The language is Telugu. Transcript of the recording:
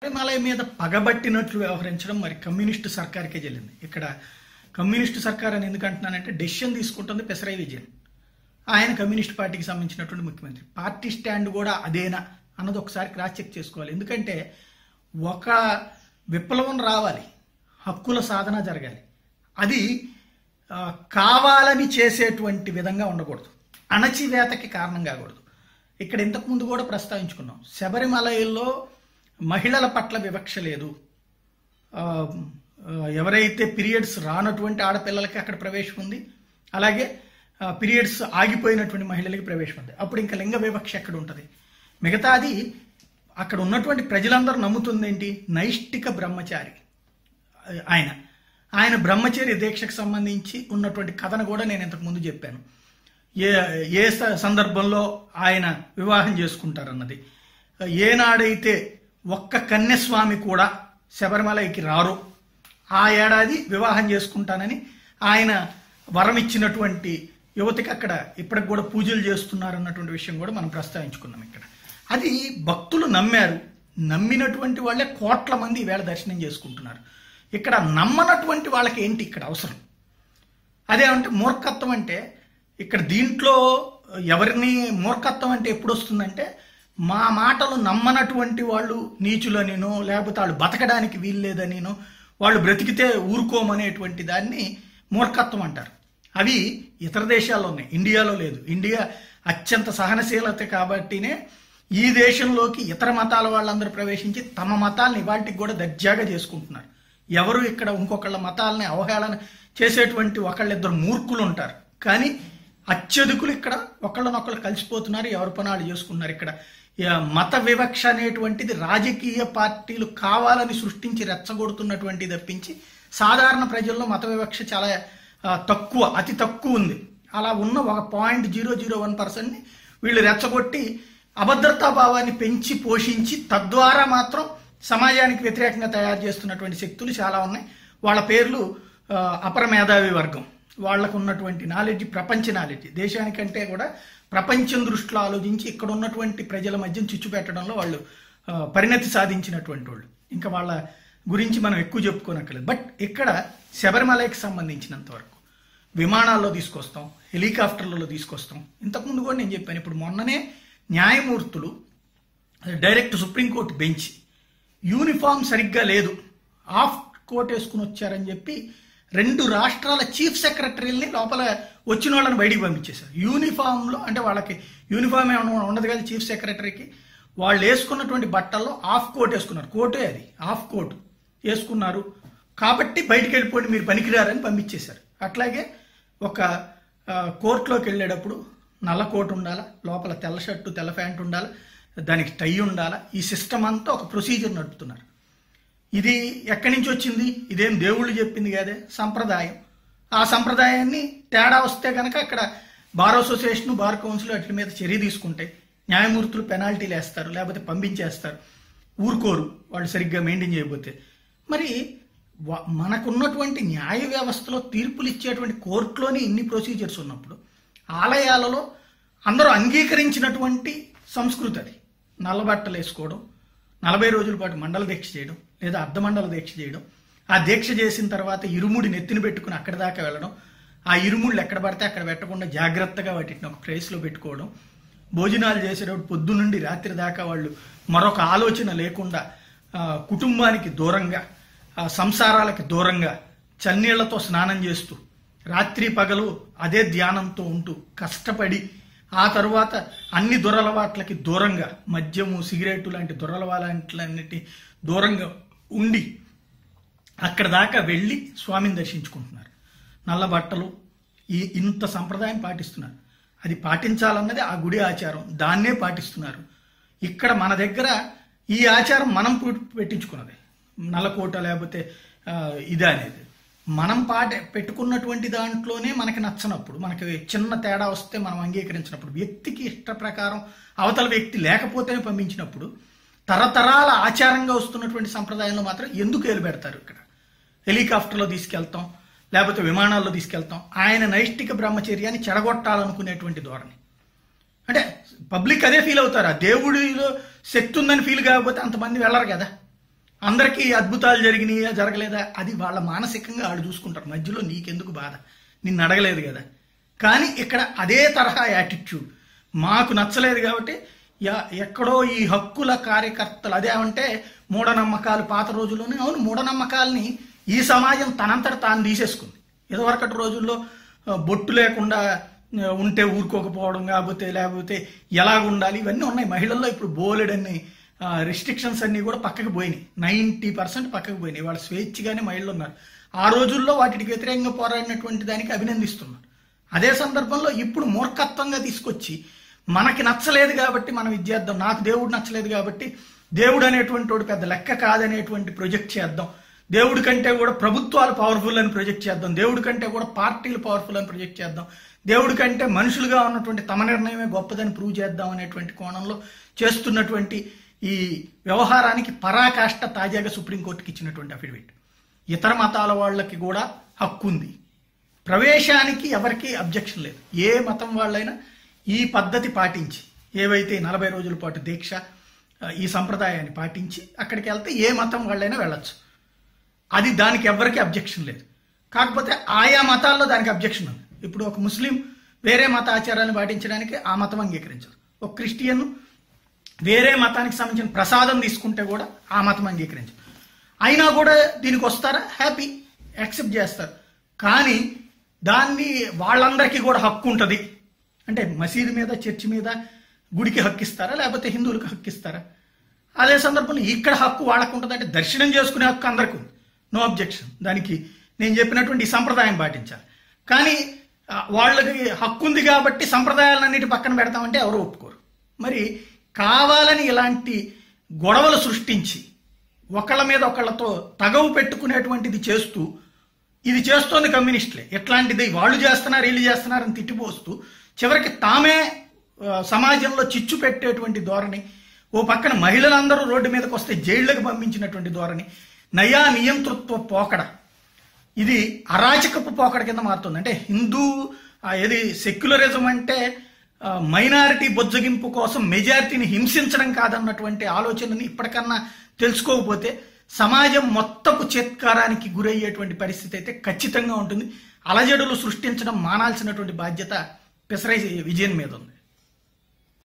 శబరిమల మీద పగబట్టినట్లు వ్యవహరించడం మరి కమ్యూనిస్టు సర్కార్కే చెల్లింది ఇక్కడ కమ్యూనిస్టు సర్కార్ అని ఎందుకు అంటున్నానంటే డెసిషన్ తీసుకుంటుంది పెసరై విజయన్ ఆయన కమ్యూనిస్ట్ పార్టీకి సంబంధించినటువంటి ముఖ్యమంత్రి పార్టీ స్టాండ్ కూడా అదేనా అన్నది ఒకసారి క్రాస్ చెక్ చేసుకోవాలి ఎందుకంటే ఒక విప్లవం రావాలి హక్కుల సాధన జరగాలి అది ఆ, కావాలని చేసేటువంటి విధంగా ఉండకూడదు అణచివేతకి కారణం కాకూడదు ఇక్కడ ఇంతకుముందు కూడా ప్రస్తావించుకున్నాం శబరిమలలో మహిళల పట్ల వివక్ష లేదు ఆ, ఆ, ఎవరైతే పీరియడ్స్ రానటువంటి ఆడపిల్లలకి అక్కడ ప్రవేశం ఉంది అలాగే పీరియడ్స్ ఆగిపోయినటువంటి మహిళలకి ప్రవేశం ఉంది అప్పుడు ఇంకా లింగ వివక్ష ఎక్కడ ఉంటుంది మిగతాది అక్కడ ఉన్నటువంటి ప్రజలందరూ నమ్ముతుంది ఏంటి నైష్టిక బ్రహ్మచారి ఆయన ఆయన బ్రహ్మచర్య దీక్షకు సంబంధించి ఉన్నటువంటి కథను కూడా నేను ఇంతకు ముందు చెప్పాను ఏ ఏ స- సందర్భంలో ఆయన వివాహం చేసుకుంటారన్నది ఏనాడైతే ఒక్క కన్యస్వామి కూడా శబరిమలకి రారు ఆ ఏడాది వివాహం చేసుకుంటానని ఆయన వరం ఇచ్చినటువంటి యువతికి అక్కడ ఇప్పటికి కూడా పూజలు చేస్తున్నారు అన్నటువంటి విషయం కూడా మనం ప్రస్తావించుకున్నాం ఇక్కడ అది భక్తులు నమ్మారు నమ్మినటువంటి వాళ్ళే కోట్ల మంది ఈవేళ దర్శనం చేసుకుంటున్నారు ఇక్కడ నమ్మనటువంటి వాళ్ళకి ఏంటి ఇక్కడ అవసరం అదేమంటే మూర్ఖత్వం అంటే ఇక్కడ దీంట్లో ఎవరిని మూర్ఖత్వం అంటే ఎప్పుడు వస్తుందంటే మా మాటలు నమ్మనటువంటి వాళ్ళు నీచులనినో లేకపోతే వాళ్ళు బతకడానికి వీల్లేదనినో వాళ్ళు బ్రతికితే ఊరుకోమనేటువంటి దాన్ని మూర్ఖత్వం అంటారు అవి ఇతర దేశాల్లో ఉన్నాయి ఇండియాలో లేదు ఇండియా అత్యంత సహనశీలత కాబట్టినే ఈ దేశంలోకి ఇతర మతాల వాళ్ళందరూ ప్రవేశించి తమ మతాలను ఇవాటికి కూడా దర్జాగా చేసుకుంటున్నారు ఎవరు ఇక్కడ ఇంకొకళ్ళ మతాలని అవహేళన చేసేటువంటి ఒకళ్ళిద్దరు మూర్ఖులు ఉంటారు కానీ అత్యధికులు ఇక్కడ ఒకళ్ళనొకళ్ళు కలిసిపోతున్నారు ఎవరి పనాలు చేసుకున్నారు ఇక్కడ ఇక మత వివక్ష అనేటువంటిది రాజకీయ పార్టీలు కావాలని సృష్టించి రెచ్చగొడుతున్నటువంటి తప్పించి సాధారణ ప్రజల్లో మత వివక్ష చాలా ఆ, తక్కువ అతి తక్కువ ఉంది అలా ఉన్న ఒక పాయింట్ జీరో జీరో వన్ పర్సెంట్ని వీళ్ళు రెచ్చగొట్టి అభద్రతా భావాన్ని పెంచి పోషించి తద్వారా మాత్రం సమాజానికి వ్యతిరేకంగా తయారు చేస్తున్నటువంటి శక్తులు చాలా ఉన్నాయి వాళ్ళ పేర్లు ఆ, అపర మేధావి వర్గం వాళ్ళకు ఉన్నటువంటి నాలెడ్జ్ ప్రపంచ నాలెడ్జ్ దేశానికంటే కూడా ప్రపంచం దృష్టిలో ఆలోచించి ఇక్కడ ఉన్నటువంటి ప్రజల మధ్య చిచ్చు పెట్టడంలో వాళ్ళు ఆ, పరిణతి సాధించినటువంటి వాళ్ళు ఇంకా వాళ్ళ గురించి మనం ఎక్కువ చెప్పుకోనక్కర్లేదు బట్ ఇక్కడ శబరిమలకి సంబంధించినంత వరకు విమానాల్లో తీసుకొస్తాం హెలికాప్టర్లలో తీసుకొస్తాం ఇంతకుముందు కూడా నేను చెప్పాను ఇప్పుడు మొన్ననే న్యాయమూర్తులు డైరెక్ట్ సుప్రీంకోర్టు బెంచ్ యూనిఫామ్ సరిగ్గా లేదు ఆఫ్ కోట్ వేసుకుని వచ్చారని చెప్పి రెండు రాష్ట్రాల చీఫ్ సెక్రటరీలని లోపల వచ్చిన వాళ్ళని బయటికి పంపించేశారు యూనిఫామ్లో అంటే వాళ్ళకి యూనిఫామ్ ఏమైనా ఉండదు కదా చీఫ్ సెక్రటరీకి వాళ్ళు వేసుకున్నటువంటి బట్టల్లో ఆఫ్ కోట్ వేసుకున్నారు కోటే అది ఆఫ్ కోట్ వేసుకున్నారు కాబట్టి బయటికి వెళ్ళిపోండి మీరు పనికిరారని పంపించేశారు అట్లాగే ఒక ఆ, కోర్టులోకి వెళ్ళేటప్పుడు నల్ల కోట్ ఉండాలా లోపల తెల్ల షర్టు తెల్ల ప్యాంట్ ఉండాలా దానికి టై ఉండాలా ఈ సిస్టమ్ అంతా ఒక ప్రొసీజర్ నడుపుతున్నారు ఇది ఎక్కడి నుంచి వచ్చింది ఇదేం దేవుళ్ళు చెప్పింది కాదే సంప్రదాయం ఆ సంప్రదాయాన్ని తేడా వస్తే కనుక అక్కడ బార్ అసోసియేషన్ బార్ కౌన్సిల్ వాటి మీద చర్య తీసుకుంటాయి న్యాయమూర్తులు పెనాల్టీలు వేస్తారు లేకపోతే పంపించేస్తారు ఊరుకోరు వాళ్ళు సరిగ్గా మెయింటైన్ చేయకపోతే మరి వ- మనకున్నటువంటి న్యాయ వ్యవస్థలో తీర్పులు ఇచ్చేటువంటి కోర్టులోని ఇన్ని ప్రొసీజర్స్ ఉన్నప్పుడు ఆలయాలలో అందరూ అంగీకరించినటువంటి సంస్కృతి అది నల్లబట్టలు వేసుకోవడం నలభై రోజుల పాటు మండల దీక్ష చేయడం లేదా అర్ధమండల దీక్ష చేయడం ఆ దీక్ష చేసిన తర్వాత ఇరుముడి నెత్తిన పెట్టుకుని అక్కడి దాకా వెళ్ళడం ఆ ఇరుముళ్ళు ఎక్కడ పడితే అక్కడ పెట్టకుండా జాగ్రత్తగా వాటిని ఒక ప్లేస్లో పెట్టుకోవడం భోజనాలు చేసేటప్పుడు పొద్దు నుండి రాత్రి దాకా వాళ్ళు మరొక ఆలోచన లేకుండా ఆ, కుటుంబానికి దూరంగా ఆ, సంసారాలకి దూరంగా చన్నీళ్లతో స్నానం చేస్తూ రాత్రి పగలు అదే ధ్యానంతో ఉంటూ కష్టపడి ఆ తరువాత అన్ని దురలవాట్లకి దూరంగా మద్యము సిగరెట్ లాంటి దురలవాట్లన్నిటి దూరంగా ఉండి అక్కడ దాకా వెళ్ళి స్వామిని దర్శించుకుంటున్నారు నల్ల బట్టలు ఈ ఇంత సంప్రదాయం పాటిస్తున్నారు అది పాటించాలన్నది ఆ గుడి ఆచారం దాన్నే పాటిస్తున్నారు ఇక్కడ మన దగ్గర ఈ ఆచారం మనం పు- పెట్టించుకున్నది నల్లకోట లేకపోతే ఆ, ఇదే అనేది మనం పాట పెట్టుకున్నటువంటి దాంట్లోనే మనకి నచ్చనప్పుడు మనకి చిన్న తేడా వస్తే మనం అంగీకరించినప్పుడు వ్యక్తికి ఇష్ట ప్రకారం అవతల వ్యక్తి లేకపోతేనే పంపించినప్పుడు తరతరాల ఆచారంగా వస్తున్నటువంటి సంప్రదాయంలో మాత్రం ఎందుకు ఏలు పెడతారు ఇక్కడ హెలికాప్టర్లో తీసుకెళ్తాం లేకపోతే విమానాల్లో తీసుకెళ్తాం ఆయన నైష్టిక బ్రహ్మచర్యాన్ని చెడగొట్టాలనుకునేటువంటి ధోరణి అంటే పబ్లిక్ అదే ఫీల్ అవుతారు ఆ దేవుడిలో శక్తి ఉందని ఫీల్ కాకపోతే అంతమంది వెళ్ళరు కదా అందరికీ అద్భుతాలు జరిగినాయా జరగలేదా అది వాళ్ళ మానసికంగా వాళ్ళు చూసుకుంటారు మధ్యలో నీకెందుకు బాధ నిన్ను అడగలేదు కదా కానీ ఇక్కడ అదే తరహా యాటిట్యూడ్ మాకు నచ్చలేదు కాబట్టి యా- ఎక్కడో ఈ హక్కుల కార్యకర్తలు అదేమంటే మూఢనమ్మకాలు పాత రోజుల్లోనే అవును మూఢనమ్మకాల్ని ఈ సమాజం తనంతట తాను తీసేసుకుంది ఇదివరకటి రోజుల్లో ఆ, బొట్టు లేకుండా ఆ, ఉంటే ఊరుకోకపోవడం కాకపోతే లేకపోతే ఎలాగ ఉండాలి ఇవన్నీ ఉన్నాయి మహిళల్లో ఇప్పుడు బోలెడన్ని రిస్ట్రిక్షన్స్ అన్నీ కూడా పక్కకు పోయినాయి నైంటీ పర్సెంట్ పక్కకు పోయినాయి వాళ్ళు స్వేచ్ఛగానే మహిళలు ఉన్నారు ఆ రోజుల్లో వాటికి వ్యతిరేకంగా పోరాడినటువంటి దానికి అభినందిస్తున్నారు అదే సందర్భంలో ఇప్పుడు మూర్ఖత్వంగా తీసుకొచ్చి మనకి నచ్చలేదు కాబట్టి మనం ఇది చేద్దాం నాకు దేవుడు నచ్చలేదు కాబట్టి దేవుడు అనేటువంటి వాడు పెద్ద లెక్క కాదనేటువంటి ప్రొజెక్ట్ చేద్దాం దేవుడి కంటే కూడా ప్రభుత్వాలు పవర్ఫుల్ అని ప్రొజెక్ట్ చేద్దాం దేవుడి కంటే కూడా పార్టీలు పవర్ఫుల్ అని ప్రొజెక్ట్ చేద్దాం దేవుడి కంటే మనుషులుగా ఉన్నటువంటి తమ నిర్ణయమే గొప్పదని ప్రూవ్ చేద్దాం అనేటువంటి కోణంలో చేస్తున్నటువంటి ఈ వ్యవహారానికి పరాకాష్ట తాజాగా సుప్రీంకోర్టుకి ఇచ్చినటువంటి అఫిడవిట్ ఇతర మతాల వాళ్ళకి కూడా హక్కు ఉంది ప్రవేశానికి ఎవరికీ అబ్జెక్షన్ లేదు ఏ మతం వాళ్ళైనా ఈ పద్ధతి పాటించి ఏవైతే నలభై రోజుల పాటు దీక్ష ఆ, ఈ సంప్రదాయాన్ని పాటించి అక్కడికి వెళ్తే ఏ మతం వాళ్ళైనా వెళ్ళొచ్చు అది దానికి ఎవరికి అబ్జెక్షన్ లేదు కాకపోతే ఆయా మతాల్లో దానికి అబ్జెక్షన్ ఉంది ఇప్పుడు ఒక ముస్లిం వేరే మత ఆచారాలను పాటించడానికి ఆ మతం అంగీకరించదు ఒక క్రిస్టియన్ వేరే మతానికి సంబంధించిన ప్రసాదం తీసుకుంటే కూడా ఆ మతం అంగీకరించదు అయినా కూడా దీనికి వస్తారా హ్యాపీ యాక్సెప్ట్ చేస్తారు కానీ దాన్ని వాళ్ళందరికీ కూడా హక్కు ఉంటుంది అంటే మసీదు మీద చర్చి మీద గుడికి హక్కు ఇస్తారా లేకపోతే హిందువులకు హక్కు ఇస్తారా అదే సందర్భంలో ఇక్కడ హక్కు వాళ్ళకు ఉంటుంది అంటే దర్శనం చేసుకునే హక్కు అందరికీ ఉంది నో అబ్జెక్షన్ దానికి నేను చెప్పినటువంటి ఈ సంప్రదాయం పాటించాలి కానీ ఆ, వాళ్ళకి హక్కు ఉంది కాబట్టి సంప్రదాయాలన్నిటి పక్కన పెడతామంటే ఎవరు ఒప్పుకోరు మరి కావాలని ఇలాంటి గొడవలు సృష్టించి ఒకళ్ళ మీద ఒకళ్ళతో తగవు పెట్టుకునేటువంటిది చేస్తూ ఇది చేస్తోంది కమ్యూనిస్టులే ఎట్లాంటిది వాళ్ళు చేస్తున్నారు వీళ్ళు చేస్తున్నారని తిట్టిపోస్తూ చివరికి తామే ఆ, సమాజంలో చిచ్చు పెట్టేటువంటి ధోరణి ఓ పక్కన మహిళలందరూ రోడ్డు మీదకి వస్తే జైళ్లకు పంపించినటువంటి ధోరణి నయా నియంతృత్వ పోకడ ఇది అరాచకపు పోకడ కింద మారుతుంది అంటే హిందూ ఆ, ఏది సెక్యులరిజం అంటే ఆ, మైనారిటీ బొజ్జగింపు కోసం మెజారిటీని హింసించడం కాదన్నటువంటి ఆలోచనని ఇప్పటికన్నా తెలుసుకోకపోతే సమాజం మొత్తపు చేత్కారానికి గురయ్యేటువంటి పరిస్థితి అయితే ఖచ్చితంగా ఉంటుంది అలజడులు సృష్టించడం మానాల్సినటువంటి బాధ్యత పెసరై విజయన్ మీద ఉంది